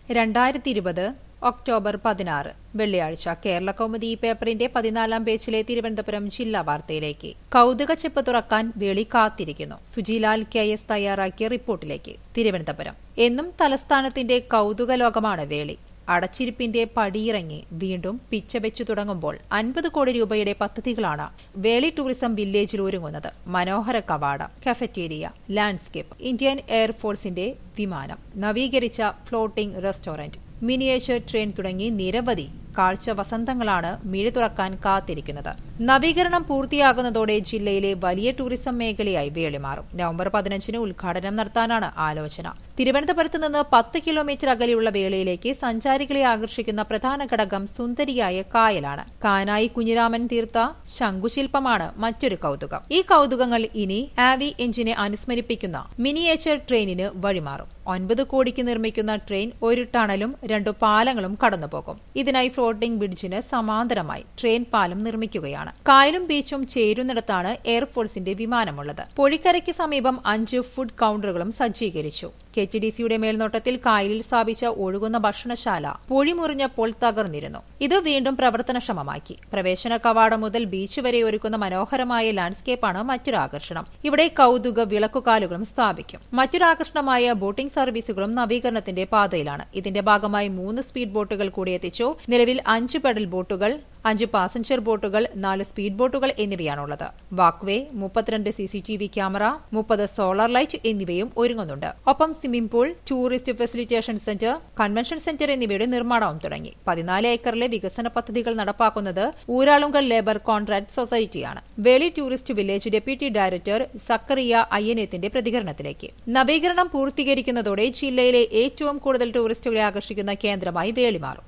രണ്ടായിരത്തി ഇരുപത് ഒക്ടോബർ പതിനാറ് വെള്ളിയാഴ്ച കേരള കൗമുദി ഈ പേപ്പറിന്റെ പതിനാലാം പേജിലെ തിരുവനന്തപുരം ജില്ലാ വാർത്തയിലേക്ക് കൗതുക ചെപ്പ് തുറക്കാൻ വേളി കാത്തിരിക്കുന്നു സുജിലാൽ കെ എസ് തയ്യാറാക്കിയ റിപ്പോർട്ടിലേക്ക് തിരുവനന്തപുരം എന്നും തലസ്ഥാനത്തിന്റെ കൗതുക ലോകമാണ് വേളി അടച്ചിരിപ്പിന്റെ പടിയിറങ്ങി വീണ്ടും പിച്ചവെച്ചു തുടങ്ങുമ്പോൾ അൻപത് കോടി രൂപയുടെ പദ്ധതികളാണ് വേളി ടൂറിസം വില്ലേജിൽ ഒരുങ്ങുന്നത് മനോഹര കവാടം കഫറ്റേരിയ ലാൻഡ്സ്കേപ്പ് ഇന്ത്യൻ എയർഫോഴ്സിന്റെ വിമാനം നവീകരിച്ച ഫ്ലോട്ടിംഗ് റെസ്റ്റോറന്റ് മിനിയേച്ചർ ട്രെയിൻ തുടങ്ങി നിരവധി കാഴ്ച വസന്തങ്ങളാണ് മിഴി തുറക്കാൻ കാത്തിരിക്കുന്നത് നവീകരണം പൂർത്തിയാകുന്നതോടെ ജില്ലയിലെ വലിയ ടൂറിസം മേഖലയായി വേളി മാറും നവംബർ പതിനഞ്ചിന് ഉദ്ഘാടനം നടത്താനാണ് ആലോചന തിരുവനന്തപുരത്ത് നിന്ന് പത്ത് കിലോമീറ്റർ അകലെയുള്ള വേളയിലേക്ക് സഞ്ചാരികളെ ആകർഷിക്കുന്ന പ്രധാന ഘടകം സുന്ദരിയായ കായലാണ് കാനായി കുഞ്ഞിരാമൻ തീർത്ത ശംഖുശില്പമാണ് മറ്റൊരു കൗതുകം ഈ കൗതുകങ്ങൾ ഇനി ആവി എഞ്ചിനെ അനുസ്മരിപ്പിക്കുന്ന മിനിയേച്ചർ ട്രെയിനിന് വഴിമാറും ഒൻപത് കോടിക്ക് നിർമ്മിക്കുന്ന ട്രെയിൻ ഒരു ടണലും രണ്ടു പാലങ്ങളും കടന്നുപോകും ഇതിനായി ഫ്ലോട്ടിംഗ് ബ്രിഡ്ജിന് സമാന്തരമായി ട്രെയിൻ പാലം നിർമ്മിക്കുകയാണ് കായലും ബീച്ചും ചേരുന്നിടത്താണ് എയർഫോഴ്സിന്റെ വിമാനമുള്ളത് പൊഴിക്കരയ്ക്ക് സമീപം അഞ്ച് ഫുഡ് കൌണ്ടറുകളും സജ്ജീകരിച്ചു കെ ടി ഡി സിയുടെ മേൽനോട്ടത്തിൽ കായലിൽ സ്ഥാപിച്ച ഒഴുകുന്ന ഭക്ഷണശാല പൊഴിമുറിഞ്ഞപ്പോൾ തകർന്നിരുന്നു ഇത് വീണ്ടും പ്രവർത്തനക്ഷമമാക്കി പ്രവേശന കവാടം മുതൽ ബീച്ച് വരെ ഒരുക്കുന്ന മനോഹരമായ ലാൻഡ്സ്കേപ്പാണ് മറ്റൊരു ആകർഷണം ഇവിടെ കൌതുക വിളക്കുകാലുകളും സ്ഥാപിക്കും മറ്റൊരു ആകർഷണമായ ബോട്ടിംഗ് സർവീസുകളും നവീകരണത്തിന്റെ പാതയിലാണ് ഇതിന്റെ ഭാഗമായി മൂന്ന് സ്പീഡ് ബോട്ടുകൾ കൂടി എത്തിച്ചു നിലവിൽ അഞ്ച് പെഡൽ ബോട്ടുകൾ അഞ്ച് പാസഞ്ചർ ബോട്ടുകൾ നാല് സ്പീഡ് ബോട്ടുകൾ എന്നിവയാണുള്ളത് വാക്വേ മുപ്പത്തിരണ്ട് C C T V camera മുപ്പത് സോളാർ ലൈറ്റ് എന്നിവയും ഒരുങ്ങുന്നുണ്ട് ഒപ്പം swimming pool tourist facilitation centre convention centre എന്നിവയുടെ നിർമ്മാണവും തുടങ്ങി പതിനാല് ഏക്കറിലെ വികസന പദ്ധതികൾ നടപ്പാക്കുന്നത് ഊരാളുങ്കൽ ലേബർ കോൺട്രാക്ട് സൊസൈറ്റിയാണ് Veli tourist village deputy director Zacharia അയ്യനേത്തിന്റെ പ്രതികരണത്തിലേക്ക് നവീകരണം പൂർത്തീകരിക്കുന്നതോടെ ജില്ലയിലെ ഏറ്റവും കൂടുതൽ ടൂറിസ്റ്റുകളെ ആകർഷിക്കുന്ന കേന്ദ്രമായി വേളി മാറും